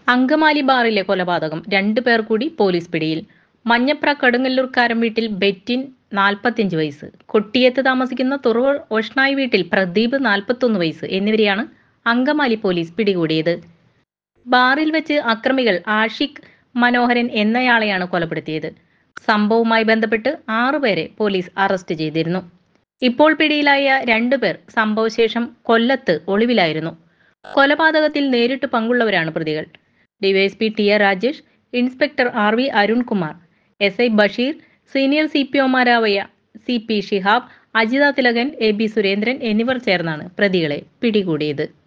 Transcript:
അങ്കമാലി ബാറിലെ കൊലപാതകം രണ്ടു പേർ കൂടി പോലീസ് പിടിയിൽ മഞ്ഞപ്ര കടുങ്ങല്ലൂർക്കാരം വീട്ടിൽ ബെറ്റിൻ നാൽപ്പത്തിയഞ്ച് വയസ്സ് കൊട്ടിയത്ത് താമസിക്കുന്ന തുറവൂർ ഒഷ്ണായി വീട്ടിൽ പ്രദീപ് നാൽപ്പത്തൊന്ന് വയസ്സ് എന്നിവരെയാണ് അങ്കമാലി പോലീസ് പിടികൂടിയത് ബാറിൽ വെച്ച് അക്രമികൾ ആഷിഖ് മനോഹരൻ എന്നയാളെയാണ് കൊലപ്പെടുത്തിയത് സംഭവവുമായി ബന്ധപ്പെട്ട് ആറുപേരെ പോലീസ് അറസ്റ്റ് ചെയ്തിരുന്നു ഇപ്പോൾ പിടിയിലായ രണ്ടുപേർ സംഭവശേഷം കൊല്ലത്ത് ഒളിവിലായിരുന്നു കൊലപാതകത്തിൽ നേരിട്ട് പങ്കുള്ളവരാണ് പ്രതികൾ DYSP T R Rajesh inspector R V Arunkumar S I Basheer senior C P ഒമാരായ C P Shihab Ajitha Thilakan A B Surendran എന്നിവർ ചേർന്നാണ് പ്രതികളെ പിടികൂടിയത്